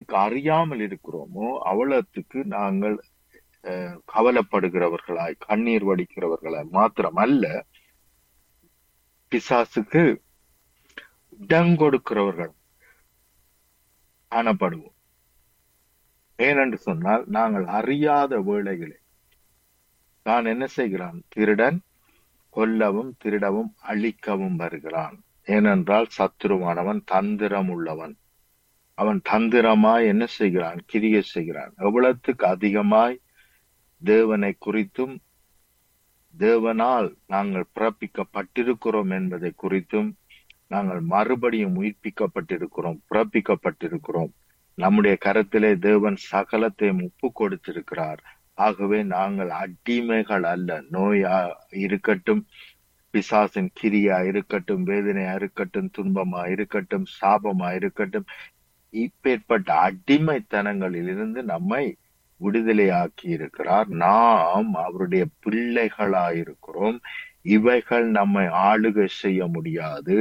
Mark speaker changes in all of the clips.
Speaker 1: எவ்வளவுத்துக்கு அறியாமல் இருக்கிறோமோ அவ்வளவுத்துக்கு நாங்கள் அஹ், கவலைப்படுகிறவர்களாய் கண்ணீர் வடிக்கிறவர்களாய் மாத்திரம் அல்ல பிசாசுக்கு இடம் கொடுக்கிறவர்கள் காணப்படுவோம் ஏனென்று சொன்னால் நாங்கள் அறியாத வேளைகளே தான் என்ன செய்கிறான் திருடன் கொல்லவும் திருடவும் அழிக்கவும் வருகிறான் ஏனென்றால் சத்துருவானவன் தந்திரம் உள்ளவன் அவன் தந்திரமாய் என்ன செய்கிறான் கிரிய செய்கிறான் எவ்வளவுக்கு அதிகமாய் தேவனை குறித்தும் தேவனால் நாங்கள் பிறப்பிக்கப்பட்டிருக்கிறோம் என்பதை குறித்தும் நாங்கள் மறுபடியும் உயிர்ப்பிக்கப்பட்டிருக்கிறோம் பிறப்பிக்கப்பட்டிருக்கிறோம் நம்முடைய கரத்திலே தேவன் சகலத்தையும் ஒப்பு கொடுத்திருக்கிறார் ஆகவே நாங்கள் அடிமைகள் அல்ல நோயா இருக்கட்டும் பிசாசின் கிரியா இருக்கட்டும் வேதனையா இருக்கட்டும் துன்பமா இருக்கட்டும் சாபமா இருக்கட்டும் இப்பேற்பட்ட அடிமைத்தனங்களில் இருந்து நம்மை விடுதலையாக்கி இருக்கிறார் நாம் அவருடைய பிள்ளைகளாயிருக்கிறோம் இவைகள் நம்மை ஆளுகை செய்ய முடியாது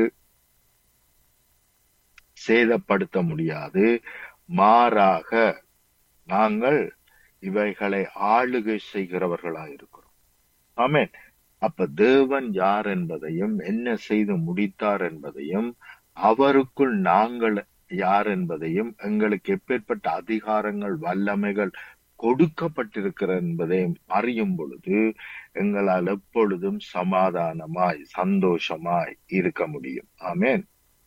Speaker 1: சேதப்படுத்த முடியாது மாறாக நாங்கள் இவைகளை ஆளுகை செய்கிறவர்களாயிருக்கிறோம் ஆமென் அப்ப தேவன் யார் என்பதையும் என்ன செய்து முடித்தார் என்பதையும் அவருக்குள் நாங்கள் யார் என்பதையும் எங்களுக்கு எப்பேற்பட்ட அதிகாரங்கள் வல்லமைகள் கொடுக்கப்பட்டிருக்கிற என்பதையும் அறியும் பொழுது எங்களால் எப்பொழுதும் சமாதானமாய் சந்தோஷமாய் இருக்க முடியும் ஆமென்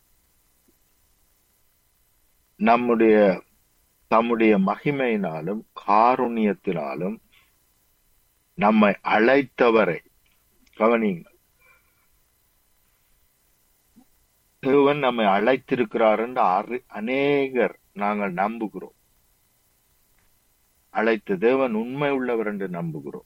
Speaker 1: நம்முடைய தம்முடைய மகிமையினாலும் காருண்யத்தினாலும் நம்மை அழைத்தவரை கவனியுங்கள் தேவன் நம்மை அழைத்திருக்கிறார் என்று அறி- அநேகர் நாங்கள் நம்புகிறோம் அழைத்த தேவன் உண்மை உள்ளவர் என்று நம்புகிறோம்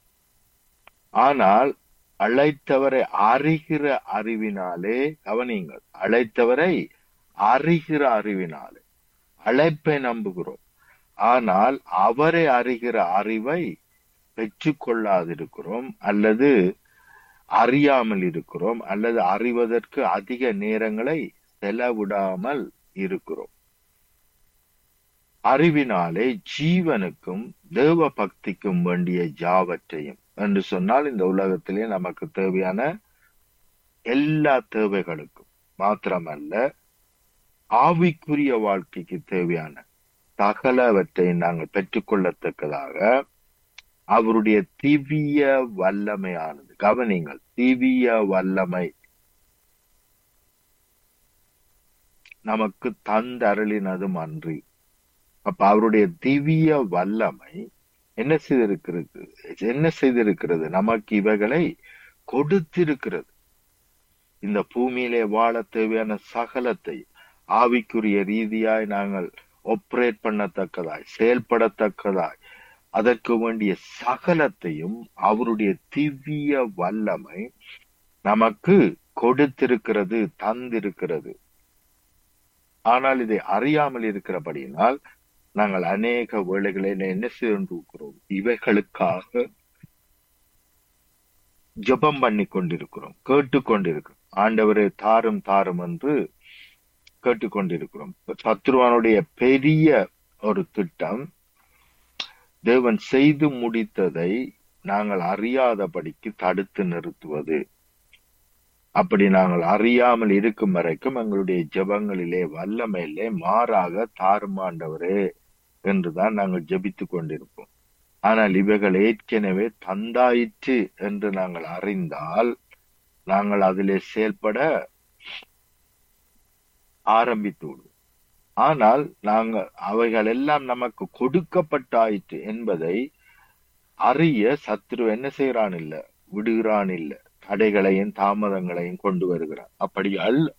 Speaker 1: ஆனால் அழைத்தவரை அறிகிற அறிவினாலே கவனியுங்கள் அழைத்தவரை அறிகிற அறிவினாலே அழைப்பை நம்புகிறோம் ஆனால் அவரை அறிகிற அறிவை பெற்றுக்கொள்ளாதிருக்கிறோம் அல்லது அறியாமல் இருக்கிறோம் அல்லது அறிவதற்கு அதிக நேரங்களை செலவிடாமல் இருக்கிறோம் அறிவினாலே ஜீவனுக்கும் தேவ பக்திக்கும் வேண்டிய ஜாவற்றையும் என்று சொன்னால் இந்த உலகத்திலே நமக்கு தேவையான எல்லா தேவைகளுக்கும் மாத்திரமல்ல ஆவிக்குரிய வாழ்க்கைக்கு தேவையான சகலவற்றை நாங்கள் பெற்றுக்கொள்ளத்தக்கதாக அவருடைய திவ்ய வல்லமையானது கவனிங்கள் திவ்ய வல்லமை நமக்கு தந்தருளினதும் அன்றி அப்ப அவருடைய திவ்ய வல்லமை என்ன செய்திருக்கிறது என்ன செய்திருக்கிறது நமக்கு இவைகளை கொடுத்திருக்கிறது இந்த பூமியிலே வாழ தேவையான சகலத்தை ஆவிக்குரிய ரீதியாய் நாங்கள் ஆப்ரேட் பண்ணத்தக்கதாய் செயல்படத்தக்கதாய் அதற்கு வேண்டிய சகலத்தையும் அவருடைய திவ்ய வல்லமை நமக்கு கொடுத்திருக்கிறது தந்திருக்கிறது ஆனால் இதை அறியாமல் இருக்கிறபடியினால் நாங்கள் அநேக வேளைகளில் என்ன செய்திருக்கிறோம் இவைகளுக்காக ஜெபம் பண்ணி கொண்டிருக்கிறோம் கேட்டுக்கொண்டிருக்கிறோம் ஆண்டவரே தாரும் தாரும் என்று கேட்டுக்கொண்டிருக்கிறோம் சத்ருவானுடைய பெரிய ஒரு திட்டம் தேவன் செய்து முடித்ததை நாங்கள் அறியாதபடிக்கு தடுத்து நிறுத்துவது அப்படி நாங்கள் அறியாமல் இருக்கும் வரைக்கும் எங்களுடைய ஜெபங்களிலே வல்லமையிலே மாறாக தாருமாண்டவரே என்றுதான் நாங்கள் ஜெபித்துக் கொண்டிருப்போம் ஆனால் இவைகள் ஏற்கனவே தந்தாயிற்று என்று நாங்கள் அறிந்தால் நாங்கள் அதிலே செயல்பட ஆரம்பித்து விடுவோம் ஆனால் நாங்கள் அவைகள் எல்லாம் நமக்கு கொடுக்கப்பட்டாயிற்று என்பதை அறிய சத்ரு என்ன செய்யறான் இல்ல விடுகிறான் இல்ல தடைகளையும் தாமதங்களையும் கொண்டு வருகிறான் அப்படி அல்ல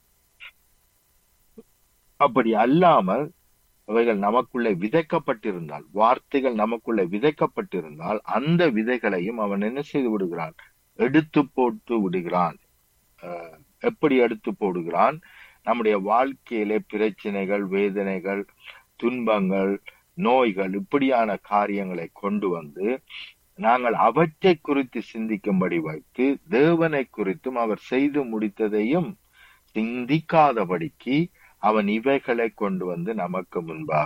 Speaker 1: அப்படி அல்லாமல் அவைகள் நமக்குள்ளே விதைக்கப்பட்டிருந்தால் வார்த்தைகள் நமக்குள்ளே விதைக்கப்பட்டிருந்தால் அந்த விதைகளையும் அவன் என்ன செய்து விடுகிறான் எடுத்து போட்டு விடுகிறான் அஹ் எப்படி எடுத்து போடுகிறான் நம்முடைய வாழ்க்கையிலே பிரச்சனைகள் வேதனைகள் துன்பங்கள் நோய்கள் இப்படியான காரியங்களை கொண்டு வந்து நாங்கள் அவற்றை குறித்து சிந்திக்கும்படி வைத்து தேவனை குறித்தும் அவர் செய்து முடித்ததையும் சிந்திக்காதபடிக்கு அவன் இவைகளை கொண்டு வந்து நமக்கு முன்பாக